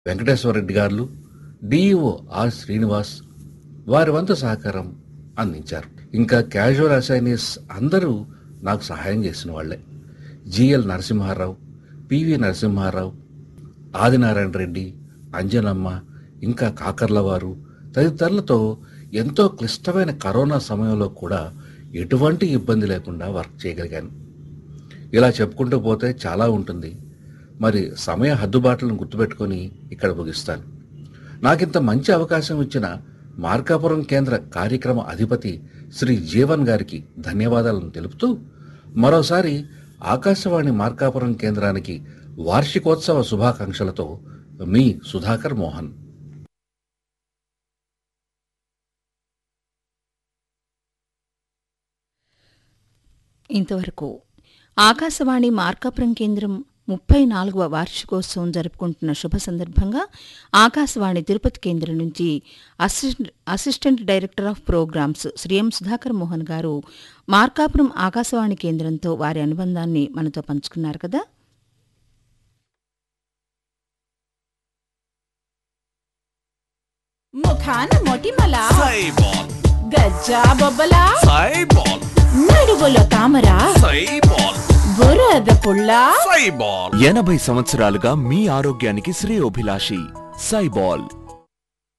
వెంకటేశ్వర రెడ్డి గారు DEO are Srinivas వారి వంతు సహకారం అందించారు ఇంకా క్యాజువల్ అసైనీస్ అందరూ నాకు సహాయం చేసిన వాళ్లే జిఎల్ నరసింహారావు పివి నరసింహారావు ఆదినారాయణ రెడ్డి అంజనమ్మ ఇంకా కాకర్లవారు తదితరులతో ఎంతో క్లిష్టమైన కరోనా సమయంలో కూడా ఎటువంటి ఇబ్బంది లేకుండా వర్క్ చేయగలిగాను ఇలా చెప్పుకుంటూ పోతే చాలా ఉంటుంది మరి సమయ హద్దుబాట్లను గుర్తుపెట్టుకొని ఇక్కడ ముగిస్తాను నాకింత మంచి అవకాశం ఇచ్చిన మార్కాపురం కేంద్ర కార్యక్రమ అధిపతి శ్రీ జీవన్ గారికి ధన్యవాదాలను తెలుపుతూ మరోసారి ఆకాశవాణి మార్కాపురం కేంద్రానికి వార్షికోత్సవ శుభాకాంక్షలతో మీ సుధాకర్ మోహన్ ఇంతవరకు ఆకాశవాణి మార్కాపురం కేంద్రం ముప్పై నాలుగవ వార్షికోత్సవం జరుపుకుంటున్న శుభ సందర్భంగా ఆకాశవాణి తిరుపతి కేంద్రం నుంచి assistant assistant director of programmes Shri M Sudhakar Mohan garu Markapuram Akashvani కేంద్రంతో వారి అనుబంధాన్ని మనతో పంచుకున్నారు కదా ముఖాన మొటిమల సైబాల్ గజ్జా బొబ్బల సైబాల్ నడువులో తామర సైబాల్ బురద పుల్ల సైబాల్ ఎనభై సంవత్సరాలుగా మీ ఆరోగ్యానికి శ్రేయోభిలాషి సైబాల్